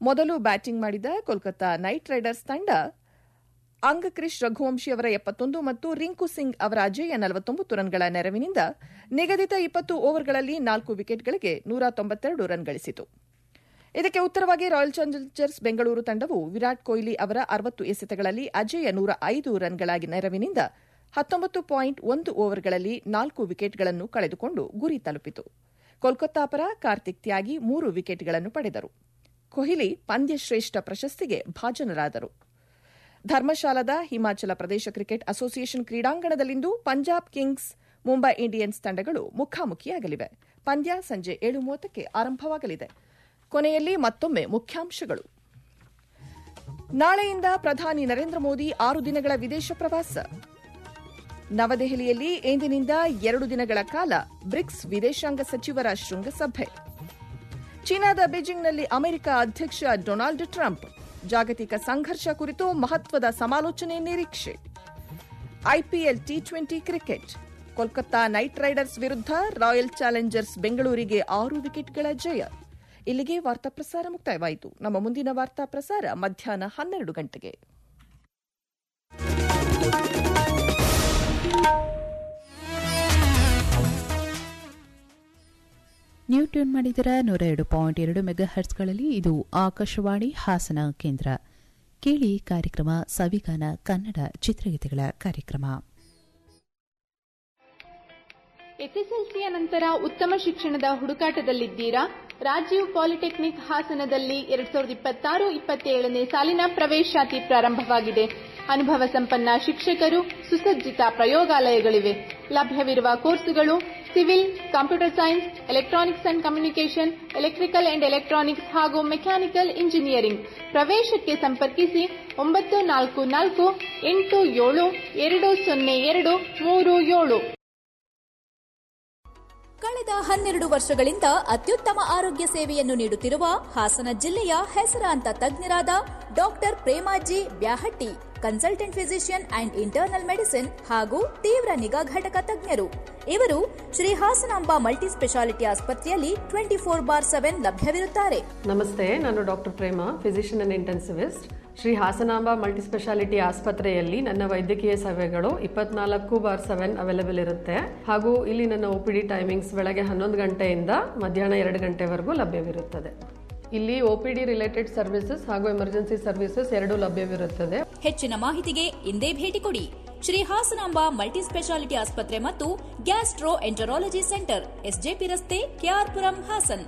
ಮೊದಲು ಬ್ಯಾಟಿಂಗ್ ಮಾಡಿದ Kolkata night Riders ತಂಡ ಅಂಗಕ್ರಿಶ್ ರಘುವಂಶಿ ಅವರ ಎಪ್ಪತ್ತೊಂದು ಮತ್ತು ರಿಂಕು ಸಿಂಗ್ ಅವರ ಅಜೇಯ ನಲವತ್ತೊಂಬತ್ತು ರನ್ಗಳ ನೆರವಿನಿಂದ ನಿಗದಿತ ಇಪ್ಪತ್ತು ಓವರ್ಗಳಲ್ಲಿ ನಾಲ್ಕು ವಿಕೆಟ್ಗಳಿಗೆ ನೂರ ತೊಂಬತ್ತೆರಡು ರನ್ ಗಳಿಸಿತು ಇದಕ್ಕೆ ಉತ್ತರವಾಗಿ ರಾಯಲ್ ಚಾಲೆಂಜರ್ಸ್ ಬೆಂಗಳೂರು ತಂಡವು ವಿರಾಟ್ ಕೊಹ್ಲಿ ಅವರ ಅರವತ್ತು ಎಸೆತಗಳಲ್ಲಿ ಅಜೇಯ ನೂರ ಐದು ರನ್ಗಳಾಗಿ ನೆರವಿನಿಂದ ಹತ್ತೊಂಬತ್ತು ಪಾಯಿಂಟ್ ಒಂದು ಓವರ್ಗಳಲ್ಲಿ ನಾಲ್ಕು ವಿಕೆಟ್ಗಳನ್ನು ಕಳೆದುಕೊಂಡು ಗುರಿ ತಲುಪಿತು ಕೋಲ್ಕತ್ತಾ ಪರ ಕಾರ್ತಿಕ್ ತ್ಯಾಗಿ ಮೂರು ವಿಕೆಟ್ಗಳನ್ನು ಪಡೆದರು ಕೊಹ್ಲಿ ಪಂದ್ಯಶ್ರೇಷ್ಠ ಪ್ರಶಸ್ತಿಗೆ ಭಾಜನರಾದರು ಧರ್ಮಶಾಲಾದ ಹಿಮಾಚಲ ಪ್ರದೇಶ ಕ್ರಿಕೆಟ್ ಅಸೋಸಿಯೇಷನ್ ಕ್ರೀಡಾಂಗಣದಲ್ಲಿಂದು ಪಂಜಾಬ್ ಕಿಂಗ್ಸ್ ಮುಂಬೈ ಇಂಡಿಯನ್ಸ್ ತಂಡಗಳು ಮುಖಾಮುಖಿಯಾಗಲಿವೆ ಪಂದ್ಯ ಸಂಜೆ ಏಳು ಮೂವತ್ತಕ್ಕೆ ಆರಂಭವಾಗಲಿದೆ ಕೊನೆಯಲ್ಲಿ ಮತ್ತೊಮ್ಮೆ ಮುಖ್ಯಾಂಶಗಳು ನಾಳೆಯಿಂದ ಪ್ರಧಾನಿ ನರೇಂದ್ರ ಮೋದಿ ಆರು ದಿನಗಳ ವಿದೇಶ ಪ್ರವಾಸ ನವದೆಹಲಿಯಲ್ಲಿ ಇಂದಿನಿಂದ ಎರಡು ದಿನಗಳ ಕಾಲ ಬ್ರಿಕ್ಸ್ ವಿದೇಶಾಂಗ ಸಚಿವರ ಶೃಂಗಸಭೆ ಚೀನಾದ ಬೀಜಿಂಗ್ನಲ್ಲಿ ಅಮೆರಿಕ ಅಧ್ಯಕ್ಷ ಡೊನಾಲ್ಡ್ ಟ್ರಂಪ್ ಜಾಗತಿಕ ಸಂಘರ್ಷ ಕುರಿತು ಮಹತ್ವದ ಸಮಾಲೋಚನೆ ನಿರೀಕ್ಷೆ IPL T twenty cricket Kolkata Knight Riders ವಿರುದ್ಧ ರಾಯಲ್ ಚಾಲೆಂಜರ್ಸ್ ಬೆಂಗಳೂರಿಗೆ ಆರು ವಿಕೆಟ್ಗಳ ಜಯ ಇಲ್ಲಿಗೆ ವಾರ್ತಾ ಪ್ರಸಾರ ಮುಕ್ತಾಯವಾಯಿತು ನಮ್ಮ ಮುಂದಿನ ವಾರ್ತಾ ಪ್ರಸಾರ ಮಧ್ಯಾಹ್ನ ಹನ್ನೆರಡು ಗಂಟೆಗೆ ನೀವು ಟ್ಯೂನ್ ಮಾಡಿದರ ನೂರ ಎರಡು ಪಾಯಿಂಟ್ ಎರಡು ಮೆಗಾ ಹರ್ಟ್ಸ್ಗಳಲ್ಲಿ ಇದು ಆಕಾಶವಾಣಿ ಹಾಸನ ಕೇಂದ್ರ ಕೇಳಿ ಕಾರ್ಯಕ್ರಮ ಸವಿಗಾನ ಕನ್ನಡ ಚಿತ್ರಗೀತೆಗಳ ಕಾರ್ಯಕ್ರಮ ಎಸ್ಎಸ್ಎಲ್ಸಿಯ ನಂತರ ಉತ್ತಮ ಶಿಕ್ಷಣದ ಹುಡುಕಾಟದಲ್ಲಿದ್ದೀರಾ ರಾಜೀವ್ ಪಾಲಿಟೆಕ್ನಿಕ್ ಹಾಸನದಲ್ಲಿ ಎರಡ್ ಸಾವಿರದ ಇಪ್ಪತ್ತಾರು ಇಪ್ಪತ್ತೇಳನೇ ಸಾಲಿನ ಪ್ರವೇಶಾತಿ ಪ್ರಾರಂಭವಾಗಿದೆ ಅನುಭವ ಸಂಪನ್ನ ಶಿಕ್ಷಕರು ಸುಸಜ್ಜಿತ ಪ್ರಯೋಗಾಲಯಗಳಿವೆ ಲಭ್ಯವಿರುವ ಕೋರ್ಸುಗಳು civil computer science electronics and communication electrical and electronics ಹಾಗೂ ಮೆಕ್ಯಾನಿಕಲ್ ಇಂಜಿನಿಯರಿಂಗ್ ಪ್ರವೇಶಕ್ಕೆ ಸಂಪರ್ಕಿಸಿ ಒಂಬತ್ತು ನಾಲ್ಕು ನಾಲ್ಕು ಎಂಟು ಏಳು ಎರಡು ಸೊನ್ನೆ ಎರಡು ಮೂರು ಏಳು ಕಳೆದ ಹನ್ನೆರಡು ವರ್ಷಗಳಿಂದ ಅತ್ಯುತ್ತಮ ಆರೋಗ್ಯ ಸೇವೆಯನ್ನು ನೀಡುತ್ತಿರುವ ಹಾಸನ ಜಿಲ್ಲೆಯ ಹೆಸರಾಂತ ತಜ್ಞರಾದ doctor Premaji Byahatti consultant physician and internal medicine ಹಾಗೂ ತೀವ್ರ ನಿಗಾ ಘಟಕ ತಜ್ಞರು ಇವರು ಶ್ರೀ ಹಾಸನಾಂಬ ಮಲ್ಟಿ ಸ್ಪೆಷಾಲಿಟಿ ಆಸ್ಪತ್ರೆಯಲ್ಲಿ ಟ್ವೆಂಟಿ ಫೋರ್ ಬಾರ್ ಸೆವೆನ್ ಲಭ್ಯವಿರುತ್ತಾರೆ ನಮಸ್ತೆ ನಾನು doctor Prema physician and intensivist Shri Hasanamba multispeciality ಆಸ್ಪತ್ರೆಯಲ್ಲಿ ನನ್ನ ವೈದ್ಯಕೀಯ ಸೇವೆಗಳು ಇಪ್ಪತ್ನಾಲ್ಕು ಬಾರ್ ಸೆವೆನ್ ಅವೈಲೇಬಲ್ ಇರುತ್ತೆ ಹಾಗೂ ಇಲ್ಲಿ ನನ್ನ ಒ ಪಿ ಡಿ ಟೈಮಿಂಗ್ಸ್ ಬೆಳಗ್ಗೆ ಹನ್ನೊಂದು ಗಂಟೆಯಿಂದ ಮಧ್ಯಾಹ್ನ ಎರಡು ಗಂಟೆವರೆಗೂ ಲಭ್ಯವಿರುತ್ತದೆ ಇಲ್ಲಿ O P D related services ಹಾಗೂ ಎಮರ್ಜೆನ್ಸಿ ಸರ್ವಿಸಸ್ ಎರಡೂ ಲಭ್ಯವಿರುತ್ತದೆ ಹೆಚ್ಚಿನ ಮಾಹಿತಿಗೆ ಇಂದೇ ಭೇಟಿ ಕೊಡಿ ಶ್ರೀ ಹಾಸನಾಂಬ ಮಲ್ಟಿ ಸ್ಪೆಷಾಲಿಟಿ ಆಸ್ಪತ್ರೆ ಮತ್ತು ಗ್ಯಾಸ್ಟ್ರೋ ಎಂಟರಾಲಜಿ ಸೆಂಟರ್ ಎಸ್ಜೆಪಿ ರಸ್ತೆ ಕೆಆರ್ಪುರಂ ಹಾಸನ್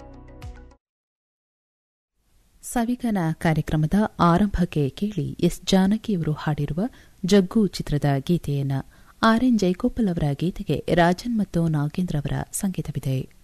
ಸವಿಗಾನ ಕಾರ್ಯಕ್ರಮದ ಆರಂಭಕ್ಕೆ ಕೇಳಿ ಎಸ್ ಜಾನಕಿಯವರು ಹಾಡಿರುವ ಜಗ್ಗು ಚಿತ್ರದ ಗೀತೆಯನ್ನ ಆರ್ ಎನ್ ಜೈಗೋಪಾಲ್ ಅವರ ಗೀತೆಗೆ ರಾಜನ್ ಮತ್ತು ನಾಗೇಂದ್ರ ಅವರ ಸಂಗೀತವಿದೆ